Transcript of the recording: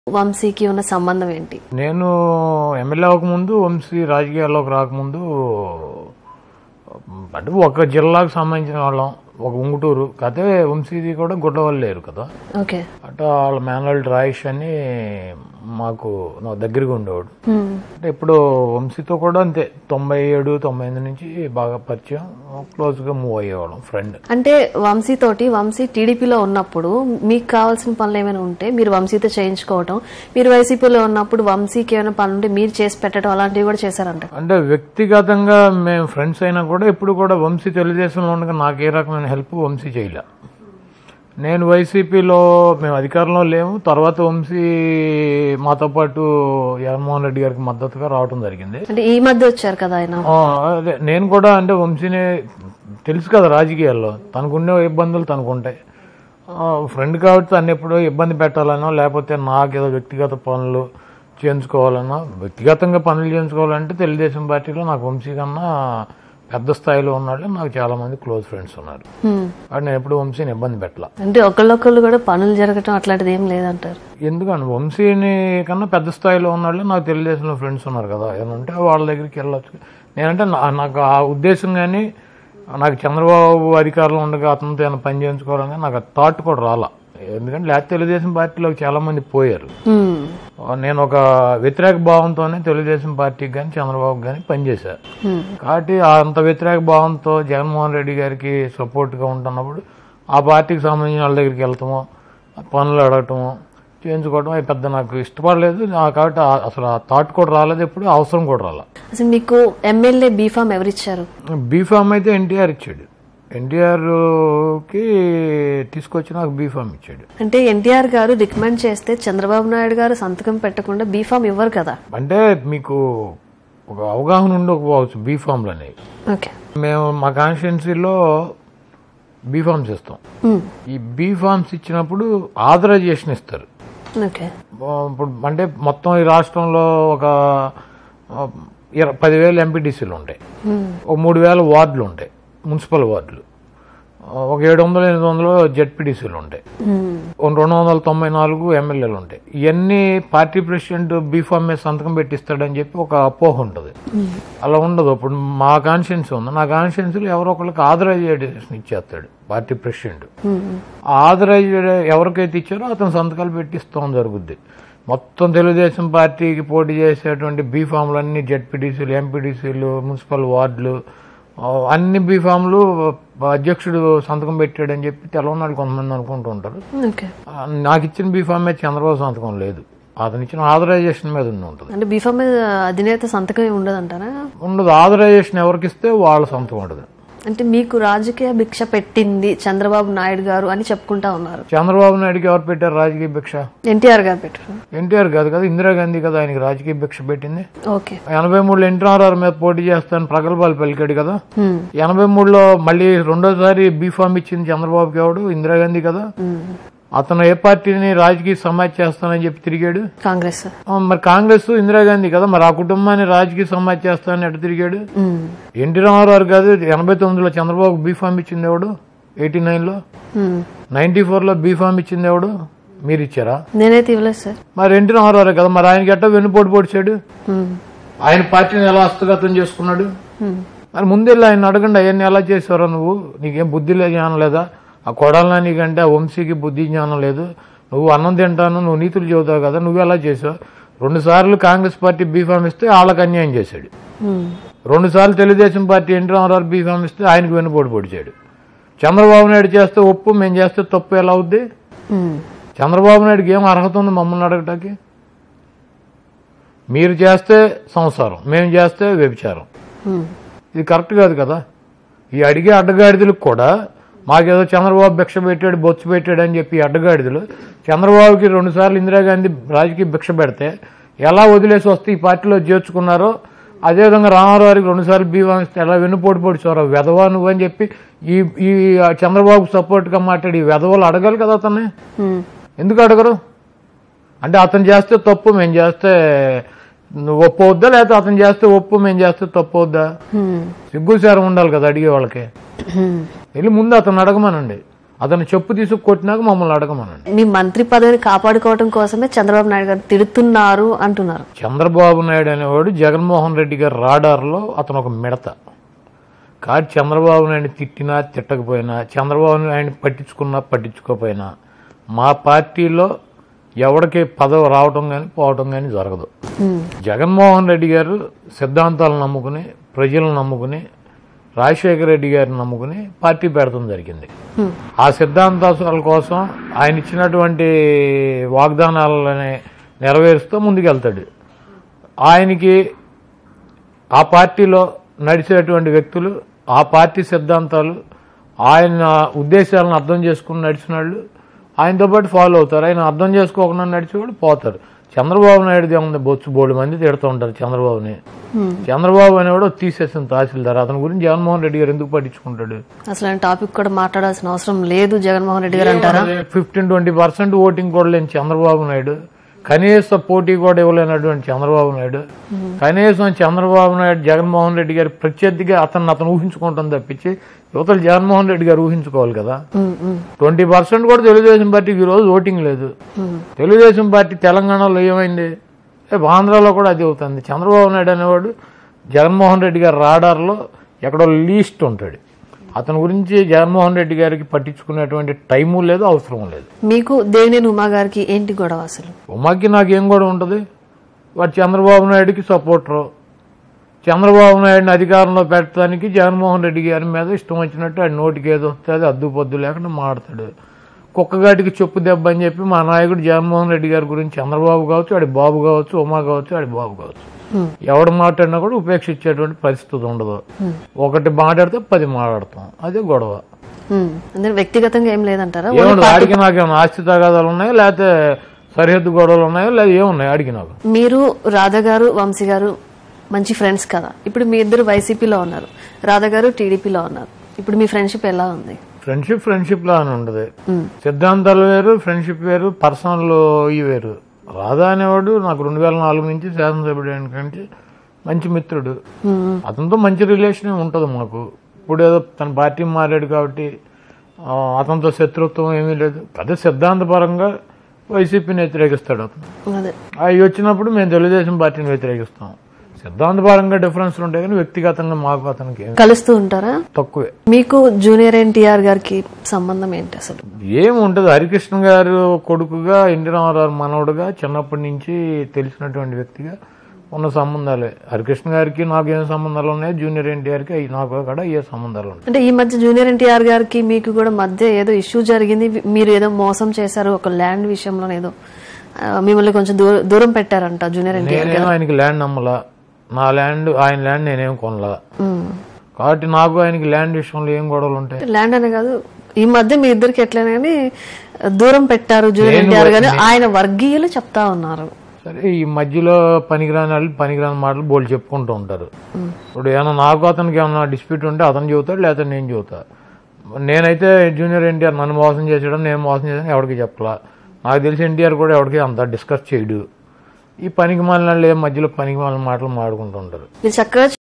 వంశీకి ఉన్న సంబంధం ఏంటి నేను ఎమ్మెల్యే అవ్వకముందు వంశీ రాజకీయాల్లోకి రాకముందు అంటే ఒక జిల్లాకు సంబంధించిన వాళ్ళం ఒక ఉంగుటూరు కదే వంశీది కూడా గుడ్డవాళ్ళు లేరు కదా ఓకే అట్లా వాళ్ళ మేనల్ రాయేష్ అని మాకు నా దగ్గరగా ఉండేవాడు హ్మ్. అంటే ఇప్పుడు వంశీతో కూడా అంతే తొంభై ఏడు తొంభై ఎనిమిది నుంచి బాగా పరిచయం క్లోజ్గా మూవ్ అయ్యేవాళ్ళం ఫ్రెండ్ అంటే వంశీ తోటి వంశీ టీడీపీలో ఉన్నప్పుడు మీకు కావాల్సిన పనులు ఏమైనా ఉంటే మీరు వంశీతో చేయించుకోవటం మీరు వైసీపీలో ఉన్నప్పుడు వంశీకి ఏమైనా పనులు ఉంటే మీరు చేసి పెట్టడం అలాంటివి కూడా చేశారంట అంటే వ్యక్తిగతంగా మేము ఫ్రెండ్స్ అయినా కూడా ఇప్పుడు కూడా వంశీ తెలుగుదేశంలో ఉండగా నాకు ఏ రకమైన హెల్ప్ వంశీ చేయలే నేను వైసీపీలో మేము అధికారంలో లేము తర్వాత వంశీ మాతో పాటు జగన్మోహన్ రెడ్డి గారికి మద్దతుగా రావడం జరిగింది అంటే ఈ మధ్య వచ్చారు కదా ఆయన ఆ, అదే నేను కూడా అంటే వంశీనే తెలుసు కదా రాజకీయాల్లో తనకున్న ఇబ్బందులు తనకుంటాయి ఫ్రెండ్ కాబట్టి తను ఎప్పుడో ఇబ్బంది పెట్టాలనో లేకపోతే నాకేదో వ్యక్తిగత పనులు చేయించుకోవాలన్నా వ్యక్తిగతంగా పనులు చేయించుకోవాలంటే తెలుగుదేశం పార్టీలో నాకు వంశీ కన్నా పెద్ద స్థాయిలో ఉన్నాడు నాకు చాలా మంది క్లోజ్ ఫ్రెండ్స్ ఉన్నారు హ్మ్. కాబట్టి నేను ఎప్పుడు వంశీని ఇబ్బంది పెట్టాల అంటే ఒకళ్ళొకళ్ళు కూడా పనులు జరగటం అట్లాంటిది ఏం లేదంటారు ఎందుకని వంశీని కన్నా పెద్ద స్థాయిలో ఉన్నాళ్ళు నాకు తెలుగుదేశంలో ఫ్రెండ్స్ ఉన్నారు కదా ఏమంటే వాళ్ళ దగ్గరికి వెళ్ళొచ్చు నేనంటే నా- నాకు ఆ ఉద్దేశం కానీ నాకు చంద్రబాబు అధికారంలో ఉండగా అతనితో ఏమైనా పని చేయించుకోవాలని నాకు ఆ థాట్ కూడా రాలా ఎందుకంటే లేకపోతే తెలుగుదేశం పార్టీలోకి చాలా మంది పోయారు హ్మ్. నేను ఒక వ్యతిరేక భావంతోనే తెలుగుదేశం పార్టీకి కానీ చంద్రబాబు కానీ పనిచేశాను హ్మ్. కాబట్టి ఆ అంత వ్యతిరేక భావంతో జగన్మోహన్ రెడ్డి గారికి సపోర్ట్గా ఉంటున్నప్పుడు ఆ పార్టీకి సంబంధించిన వాళ్ళ దగ్గరికి వెళ్తాము పనులు అడగటము చేయించుకోవడం అవి పెద్ద నాకు ఇష్టపడలేదు నా- కాబట్టి ఆ- అసలు ఆ థాట్ కూడా రాలేదు ఎప్పుడు అవసరం కూడా రాలేదు అసలు మీకు ఎమ్మెల్యే బీఫామ్ ఎవరిచ్చారు బీఫామ్ అయితే ఎన్టీఆర్ ఇచ్చాడు ఎన్టీఆర్కి తీసుకొచ్చి నాకు బీఫామ్ ఇచ్చాడు అంటే ఎన్టీఆర్ గారు రికమెండ్ చేస్తే చంద్రబాబు నాయుడు గారు సంతకం పెట్టకుండా బీఫామ్ ఇవ్వరు కదా అంటే మీకు ఒక అవగాహన ఉండకపోవచ్చు బీఫామ్లు అనేవి ఓకే మేము మా కాన్స్టిట్యున్సీలో బీఫామ్స్ ఇస్తాం హ్మ్. ఈ బీఫామ్స్ ఇచ్చినప్పుడు ఆథరైజేషన్ ఇస్తారు ఓకే ఇప్పుడు అంటే మొత్తం ఈ రాష్ట్రంలో ఒక ఆ, ఇర- పదివేలు ఎంపీటీసీలు ఉంటాయి హ్మ్. ఒక మూడు వేల వార్డులు ఉంటాయి మున్సిపల్ వార్డులు ఆ, ఒక ఏడు వందలు ఎనిమిది వందలు జెడ్పీటీసీలు ఉంటాయి హ్మ్. ఒక రెండు వందల తొంభై నాలుగు ఎమ్మెల్యేలు ఉంటాయి ఇవన్నీ పార్టీ ప్రెసిడెంట్ బీఫామ్ మీద సంతకం పెట్టిస్తాడని చెప్పి ఒక అపోహ ఉంటుంది అలా ఉండదు ఇప్పుడు మా కాన్స్టిట్యున్సీ ఉంది నా కాన్స్టిట్యున్సీలో ఎవరో ఒకరికి ఆథరైజేషన్ ఇచ్చేస్తాడు పార్టీ ప్రెసిడెంట్ హ్మ్. ఆథరైజ్ ఎవరికైతే ఇచ్చారో అతను సంతకాలు పెట్టిస్తాం జరుగుద్ది మొత్తం తెలుగుదేశం పార్టీకి పోటీ చేసేటువంటి బీఫామ్లన్నీ జెడ్పీటీసీలు ఎంపీటీసీలు మున్సిపల్ వార్డులు ఆ, అన్ని బీఫామ్లు అధ్యక్షుడు సంతకం పెట్టాడని చెప్పి తెలవనాడు కొంతమంది అనుకుంటూ ఉంటారు ఓకే ఆ, నాకు ఇచ్చిన బీఫామ్ మీద చంద్రబాబు సంతకం లేదు అతను ఇచ్చిన ఆథరైజేషన్ మీద ఉంది ఉంటుంది అంటే బీఫామ్ మీద అధినేత సంతకం ఉండదంటారా ఉండదు ఆథరైజేషన్ ఎవరికి ఇస్తే వాళ్ళ సంతకం ఉండదు అంటే మీకు రాజకీయ భిక్ష పెట్టింది చంద్రబాబు నాయుడు గారు అని చెప్పుకుంటా ఉన్నారు చంద్రబాబు నాయుడుకి ఎవరు పెట్టారు రాజకీయ భిక్ష ఎన్టీఆర్ గారు పెట్టారు ఎన్టీఆర్ కాదు కదా ఇందిరాగాంధీ కదా ఆయనకి రాజకీయ భిక్ష పెట్టింది ఓకే ఎనభై మూడులో ఎన్టీఆర్ మీద పోటీ చేస్తాను ప్రగల్భాలు పలికాడు కదా హ్మ్. ఎనభై మూడులో మళ్ళీ రెండోసారి బీఫామ్ ఇచ్చింది చంద్రబాబుకి ఎవడు ఇందిరాగాంధీ కదా హ్మ్. అతను ఏ పార్టీని రాజకీయ సమాజ్ చేస్తానని చెప్పి తిరిగాడు కాంగ్రెస్ ఆ, మరి కాంగ్రెస్ ఇందిరాగాంధీ కదా మరి ఆ కుటుంబాన్ని రాజకీయ సమాజ్ చేస్తానని ఎటు తిరిగాడు హ్మ్. ఎన్టీ రామారావు కాదు ఎనభై తొమ్మిదిలో చంద్రబాబు బీఫామ్ ఇచ్చింది ఎవడు ఎయిటీ నైన్లో హ్మ్. నైన్టీ ఫోర్లో బీఫామ్ ఇచ్చింది ఎవడు మీరు ఇచ్చారా నేనైతే ఇవ్వలేదు సార్ మరి ఎన్టీ రామారావు కదా మరి ఆయనకి ఎట్టా వెన్నుపోటు పొడిచాడు హ్మ్. ఆయన పార్టీని ఎలా హస్తగతం చేసుకున్నాడు హ్మ్. మరి ముందెళ్ళి ఆయన అడగండి అవన్నీ ఎలా చేసావురా నువ్వు నీకేం బుద్ధి లేదు జ్ఞానం లేదా ఆ కొడాలనా నీకంటే ఆ వంశీకి బుద్ధి జ్ఞానం లేదు నువ్వు అన్నం తింటాను నువ్వు నీతులు చెబుతావు కదా నువ్వు ఎలా చేసావు రెండు సార్లు కాంగ్రెస్ పార్టీ బీఫామ్ ఇస్తే వాళ్ళకి అన్యాయం చేశాడు హ్మ్. రెండు సార్లు Telugu Desam party N T Rama Rao B form ఇస్తే ఆయనకు వెన్నుపోటు పొడిచాడు చంద్రబాబు నాయుడు చేస్తే ఒప్పు మేము చేస్తే తప్పు ఎలా అవుద్ది హ్మ్. చంద్రబాబు నాయుడుకి ఏం అర్హత ఉంది మమ్మల్ని అడగటానికి మీరు చేస్తే సంసారం మేము చేస్తే వ్యభిచారం హ్మ్. ఇది కరెక్ట్ కాదు కదా ఈ అడిగే అడ్డగాడిదలకు కూడా మాకేదో చంద్రబాబు భిక్ష పెట్టాడు బొచ్చు పెట్టాడు అని చెప్పి ఈ అడ్డగాడిదలు చంద్రబాబుకి రెండుసార్లు ఇందిరాగాంధీ రాజకీయ భిక్ష పెడితే ఎలా వదిలేసి వస్తే ఈ పార్టీలో చేర్చుకున్నారో అదేవిధంగా రామారావు గారికి రెండుసార్లు బీవాం ఇస్తే ఎలా వెన్నుపోటు పొడిచారో వెధవా నువ్వు అని చెప్పి ఈ ఈ చంద్రబాబు సపోర్ట్గా మాట్లాడి ఈ వెధవలు అడగాలి కదా అతన్ని హ్మ్. ఎందుకు అడగరు అంటే అతను చేస్తే తప్పు మేము చేస్తే నువ్వు ఒప్పవద్దా లేకపోతే అతను చేస్తే ఒప్పు మేము చేస్తే తప్పు వద్దా హ్మ్. సిగ్గుసారం ఉండాలి కదా అడిగే వాళ్ళకి హ్మ్. వెళ్ళి ముందు అతను అడగమనండి అతను చెప్పు తీసుకు కొట్టినాక మమ్మల్ని అడగమనండి మీ మంత్రి పదవిని కాపాడుకోవడం కోసమే చంద్రబాబు నాయుడు గారు తిడుతున్నారు అంటున్నారు చంద్రబాబు నాయుడు అనేవాడు జగన్మోహన్ రెడ్డి గారి రాడార్లో అతను ఒక మిడత కాదు చంద్రబాబు నాయుడు తిట్టినా తిట్టకపోయినా చంద్రబాబు నాయుడు పట్టించుకున్నా పట్టించుకోకపోయినా మా పార్టీలో ఎవరికి పదవి రావటం కానీ పోవటం కానీ జరగదు హ్మ్. జగన్మోహన్ రెడ్డి గారు సిద్ధాంతాలను నమ్ముకుని ప్రజలను నమ్ముకుని రాజశేఖర రెడ్డి గారిని నమ్ముకుని పార్టీ పెడతాం జరిగింది హ్మ్. ఆ సిద్ధాంతాల కోసం ఆయన ఇచ్చినటువంటి వాగ్దానాలని నెరవేరుస్తూ ముందుకెళ్తాడు ఆయనకి ఆ పార్టీలో నడిచేటువంటి వ్యక్తులు ఆ పార్టీ సిద్ధాంతాలు ఆయన ఉద్దేశాలను అర్థం చేసుకుని నడిచిన వాళ్ళు ఆయనతో పాటు ఫాలో అవుతారు ఆయన అర్థం చేసుకోకుండా నడిచేవాళ్ళు పోతారు చంద్రబాబు నాయుడుది ఏముంది బొచ్చు బోడు మంది తిడుతూ ఉంటారు చంద్రబాబుని హ్మ్. చంద్రబాబు అనేవాడు తీసేసిన తహసీల్దార్ అతని గురించి జగన్మోహన్ రెడ్డి గారు ఎందుకు పట్టించుకుంటాడు అసలు ఆయన టాపిక్ కూడా మాట్లాడాల్సిన అవసరం లేదు జగన్మోహన్ రెడ్డి గారు అంటారా ఫిఫ్టీన్ ట్వంటీ పర్సెంట్ ఓటింగ్ కూడా లేని చంద్రబాబు నాయుడు కనీస పోటీ కూడా ఇవ్వలేనటువంటి చంద్రబాబు నాయుడు కనీసం చంద్రబాబు నాయుడు జగన్మోహన్ రెడ్డి గారి ప్రత్యర్థిగా అతను అతను ఊహించుకుంటాం తప్పించి యువతలు జగన్మోహన్ రెడ్డి గారు ఊహించుకోవాలి కదా హ్మ్. హ్మ్. ట్వంటీ పర్సెంట్ కూడా తెలుగుదేశం పార్టీకి ఈ రోజు ఓటింగ్ లేదు హ్మ్. తెలుగుదేశం పార్టీ తెలంగాణలో ఏమైంది ఏ ఆంధ్రాలో కూడా అది అవుతుంది చంద్రబాబు నాయుడు అనేవాడు జగన్మోహన్ రెడ్డి గారి రాడార్లో ఎక్కడో లీస్ట్ ఉంటాడు అతని గురించి జగన్మోహన్ రెడ్డి గారికి పట్టించుకునేటువంటి టైము లేదు అవసరం లేదు మీకు దేవినేని ఉమా గారికి ఏంటి గొడవ అసలు ఉమాకి నాకేం కూడా ఉంటుంది వాడు చంద్రబాబు నాయుడికి సపోర్టరు చంద్రబాబు నాయుడిని అధికారంలో పెట్టడానికి జగన్మోహన్ రెడ్డి గారి మీద ఇష్టం వచ్చినట్టు ఆయన నోటికి ఏదో వస్తే అది అద్దు పొద్దు లేకుండా మాడతాడు కుక్కగాటికి చెప్పు దెబ్బ అని చెప్పి మా నాయకుడు జగన్మోహన్ రెడ్డి గారి గురించి చంద్రబాబు కావచ్చు ఆడి బాబు కావచ్చు ఉమా కావచ్చు ఆడి బాబు కావచ్చు హ్మ్. ఎవడు మాట్లాడినా కూడా ఉపేక్షించేటువంటి పరిస్థితి ఉండదు ఒకటి మాట్లాడితే పది మాట్లాడతాం అదే గొడవ హ్మ్. అంటే వ్యక్తిగతంగా ఏం లేదంటారా ఏమన్నా ఆడికి నాకేమైనా ఆస్తి తగాదాలు ఉన్నాయో లేకపోతే సరిహద్దు గొడవలు ఉన్నాయో లేదా ఏమున్నాయి అడిగి నాకు మీరు రాధా గారు వంశీ గారు మంచి ఫ్రెండ్స్ కదా ఇప్పుడు మీ ఇద్దరు వైసీపీలో ఉన్నారు రాధా గారు టీడీపీలో ఉన్నారు ఇప్పుడు మీ ఫ్రెండ్షిప్ ఎలా ఉంది ఫ్రెండ్షిప్ ఫ్రెండ్షిప్ లానే ఉండదు హ్మ్. సిద్ధాంతాలు వేరు ఫ్రెండ్షిప్ వేరు పర్సనల్ ఇవి వేరు రాధా అనేవాడు నాకు రెండు వేల నాలుగు నుంచి శాసనసభ్యుడు కంటే మంచి మిత్రుడు హ్మ్. అతనితో మంచి రిలేషన్ ఉంటుంది మాకు ఇప్పుడు ఏదో తన పార్టీ మారాడు కాబట్టి ఆ, అతనితో శత్రుత్వం ఏమీ లేదు అదే సిద్ధాంతపరంగా వైసీపీని వ్యతిరేకిస్తాడు అతను అదే అవి వచ్చినప్పుడు మేము తెలుగుదేశం పార్టీని వ్యతిరేకిస్తాం సిద్ధాంతపరంగా డిఫరెన్స్లు ఉంటాయి కానీ వ్యక్తిగతంగా మాకు అతనికి ఏం కలుస్తూ ఉంటారా తక్కువే మీకు జూనియర్ ఎన్టీఆర్ గారికి సంబంధం ఏంటి అసలు ఏముంటది హరికృష్ణ గారు కొడుకుగా ఎన్టీ రామారావు మనవడుగా చిన్నప్పటి నుంచి తెలిసినటువంటి వ్యక్తిగా ఉన్న సంబంధాలే హరికృష్ణ గారికి నాకు ఏం సంబంధాలు ఉన్నాయి జూనియర్ ఎన్టీఆర్కి అవి నాకు కూడా ఏ సంబంధాలు ఉన్నాయి అంటే ఈ మధ్య జూనియర్ ఎన్టీఆర్ గారికి మీకు కూడా మధ్య ఏదో ఇష్యూ జరిగింది మీరు ఏదో మోసం చేశారు ఒక ల్యాండ్ విషయంలో ఏదో ఆ, మిమ్మల్ని కొంచెం దూర- దూరం పెట్టారంట జూనియర్ ఎన్టీఆర్ నేనేం ఆయనకి ల్యాండ్ నమ్మలా నా ల్యాండ్ ఆయన ల్యాండ్ నేనేం కొనలా ఉమ్. కాబట్టి నాకు ఆయనకి ల్యాండ్ విషయంలో ఏం గొడవలు ఉంటాయి ల్యాండ్ అనే కాదు ఈ మధ్య మీ ఇద్దరికి ఎట్లయినా కానీ దూరం పెట్టారు జూనియర్ ఎన్టీఆర్ గారు ఆయన వర్గీయులు చెప్తా ఉన్నారు సరే ఈ మధ్యలో పనికిరాని వాళ్ళు పనికిరాని మాటలు బోల్ చెప్పుకుంటూ ఉంటారు ఇప్పుడు ఏమన్నా నాకు అతనికి ఏమన్నా డిస్ప్యూట్ ఉంటే అతను చెబుతాడు లేకపోతే నేను చెబుతా నేనైతే జూనియర్ ఎన్టీఆర్ నన్ను మోసం చేసాడు నేను మోసం చేశాను ఎవరికి చెప్పలా నాకు తెలిసి ఎన్టీఆర్ కూడా ఎవరికి అంత డిస్కస్ చేయడు ఈ పనికి మాలిన వాళ్ళు ఏం మధ్యలో పనికి మాలిన మాటలు మాడుకుంటూ ఉంటారు మీరు చక్కగా